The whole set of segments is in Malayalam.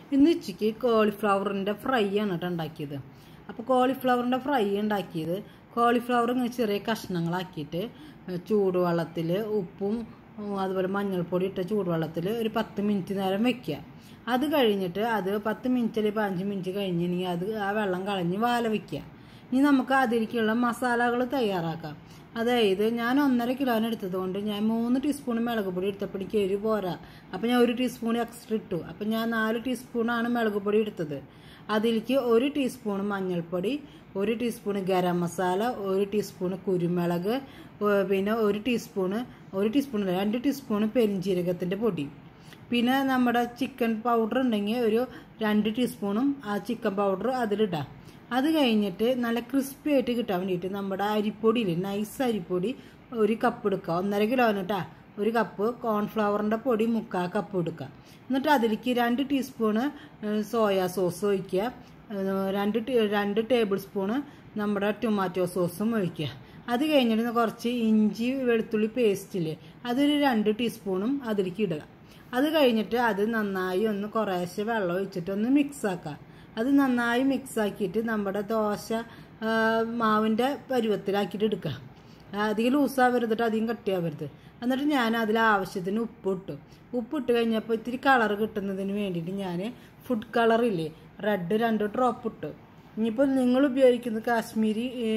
ഇന്ന് ഉച്ചയ്ക്ക് കോളിഫ്ലവറിൻ്റെ ഫ്രൈ ആണ് കേട്ടോ ഉണ്ടാക്കിയത് അപ്പോൾ കോളിഫ്ലവറിൻ്റെ ഫ്രൈ ഉണ്ടാക്കിയത് കോളിഫ്ലവർ ഇങ്ങനെ ചെറിയ കഷ്ണങ്ങളാക്കിയിട്ട് ചൂടുവെള്ളത്തിൽ ഉപ്പും ഉം, അതുപോലെ മഞ്ഞൾപ്പൊടി ഇട്ട ചൂടുവെള്ളത്തിൽ ഒരു പത്ത് മിനിറ്റ് നേരം വെക്കുക അത് കഴിഞ്ഞിട്ട് അത് പത്ത് മിനിറ്റ് അല്ലെങ്കിൽ പതിനഞ്ച് മിനിറ്റ് കഴിഞ്ഞിട്ടുണ്ടെങ്കിൽ അത് ആ വെള്ളം കളഞ്ഞ് വാല വെക്കുക ഇനി നമുക്ക് അതിലേക്കുള്ള മസാലകൾ തയ്യാറാക്കാം അതായത് ഞാൻ ഒന്നര കിലോന് എടുത്തത് കൊണ്ട് ഞാൻ മൂന്ന് ടീസ്പൂൺ മുളക് പൊടി എടുത്തപ്പോൾ എനിക്ക് എരിവ് പോരാ അപ്പം ഞാൻ ഒരു ടീസ്പൂൺ എക്സ്ട്രാ ഇട്ടു അപ്പം ഞാൻ നാല് ടീസ്പൂണാണ് മുളക് പൊടി എടുത്തത് അതിലേക്ക് ഒരു ടീസ്പൂൺ മഞ്ഞൾപ്പൊടി ഒരു ടീസ്പൂൺ ഗരം മസാല ഒരു ടീസ്പൂൺ കുരുമുളക് ഏഹ് പിന്നെ ഒരു ടീസ്പൂണ് ഒരു ടീസ്പൂൺ അല്ല, രണ്ട് ടീസ്പൂൺ പെരിഞ്ജീരകത്തിൻ്റെ പൊടി പിന്നെ നമ്മുടെ ചിക്കൻ പൗഡർ ഉണ്ടെങ്കിൽ ഒരു രണ്ട് ടീസ്പൂണും ആ ചിക്കൻ പൗഡർ അതിലിടാം അത് കഴിഞ്ഞിട്ട് നല്ല ക്രിസ്പി ആയിട്ട് കിട്ടാൻ വേണ്ടിയിട്ട് നമ്മുടെ അരിപ്പൊടിയില്ലേ നൈസ് അരിപ്പൊടി ഒരു കപ്പ് എടുക്കുക ഒന്നര കിലോന് കേട്ടാ ഒരു കപ്പ് കോൺഫ്ലവറിൻ്റെ പൊടി മുക്കാൽ കപ്പ് എടുക്കുക എന്നിട്ട് അതിലേക്ക് രണ്ട് ടീസ്പൂണ് സോയാ സോസ് ഒഴിക്കുക ഏഹ് രണ്ട് ടീ- രണ്ട് ടേബിൾ സ്പൂണ് നമ്മുടെ ടൊമാറ്റോ സോസും ഒഴിക്കുക അത് കഴിഞ്ഞിട്ട് കുറച്ച് ഇഞ്ചി വെളുത്തുള്ളി പേസ്റ്റില്ലേ അതൊരു രണ്ട് ടീസ്പൂണും അതിലേക്ക് ഇടുക അത് കഴിഞ്ഞിട്ട് അത് നന്നായി ഒന്ന് കുറേശ്ശെ വെള്ളം ഒഴിച്ചിട്ട് ഒന്ന് മിക്സ് ആക്കുക അത് നന്നായി മിക്സ് ആക്കിയിട്ട് നമ്മുടെ ദോശ ആ, മാവിൻ്റെ പരുവത്തിലാക്കിയിട്ട് എടുക്കുക അധികം ലൂസാവരുതിട്ട് അധികം കട്ടിയാവരുത് എന്നിട്ട് ഞാൻ അതിൽ ആവശ്യത്തിന് ഉപ്പിട്ടു ഉപ്പിട്ട് കഴിഞ്ഞപ്പോൾ ഇത്തിരി കളർ കിട്ടുന്നതിന് വേണ്ടിയിട്ട് ഞാൻ ഫുഡ് കളറില്ലേ റെഡ് രണ്ട് ഡ്രോപ്പ് ഇട്ടു ഇനിയിപ്പോൾ നിങ്ങൾ ഉപയോഗിക്കുന്നത് കാശ്മീരി ഏ,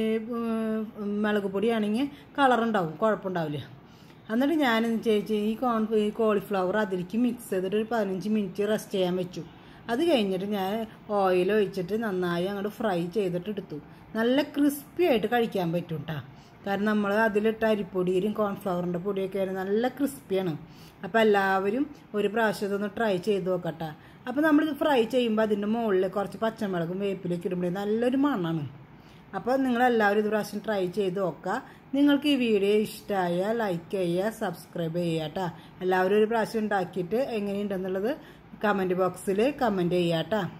ഉം, മുളക് പൊടിയാണെങ്കിൽ കളർ ഉണ്ടാവും കുഴപ്പമുണ്ടാവില്ല എന്നിട്ട് ഞാൻ ചേച്ചി ഈ കോൺ ഈ കോളിഫ്ലവർ അതിലേക്ക് മിക്സ് ചെയ്തിട്ട് ഒരു പതിനഞ്ച് മിനിറ്റ് റെസ്റ്റ് ചെയ്യാൻ വെച്ചു അത് കഴിഞ്ഞിട്ട് ഞാൻ ഓയിൽ ഒഴിച്ചിട്ട് നന്നായി അങ്ങോട്ട് ഫ്രൈ ചെയ്തിട്ട് എടുത്തു നല്ല ക്രിസ്പി ആയിട്ട് കഴിക്കാൻ പറ്റും കേട്ടോ കാരണം നമ്മൾ അതിലിട്ട അരിപ്പൊടിയും കോൺഫ്ലവറിൻ്റെ പൊടിയൊക്കെ നല്ല ക്രിസ്പിയാണ് അപ്പോൾ എല്ലാവരും ഒരു പ്രാവശ്യം ഇതൊന്ന് ട്രൈ ചെയ്ത് നോക്കട്ടെ അപ്പോൾ നമ്മളിത് ഫ്രൈ ചെയ്യുമ്പോൾ അതിൻ്റെ മുകളിൽ കുറച്ച് പച്ചമുളകും വേപ്പിലേക്ക് ഇടുമ്പോൾ നല്ലൊരു മണമാണ് അപ്പോൾ നിങ്ങളെല്ലാവരും ഇത് പ്രാവശ്യം ട്രൈ ചെയ്ത് നോക്കുക നിങ്ങൾക്ക് ഈ വീഡിയോ ഇഷ്ടമായ ലൈക്ക് ചെയ്യുക സബ്സ്ക്രൈബ് ചെയ്യുക കേട്ടോ എല്ലാവരും ഒരു പ്രാവശ്യം ഉണ്ടാക്കിയിട്ട് എങ്ങനെയുണ്ടെന്നുള്ളത് കമൻറ്റ് ബോക്സിൽ കമൻറ്റ് ചെയ്യുക കേട്ടോ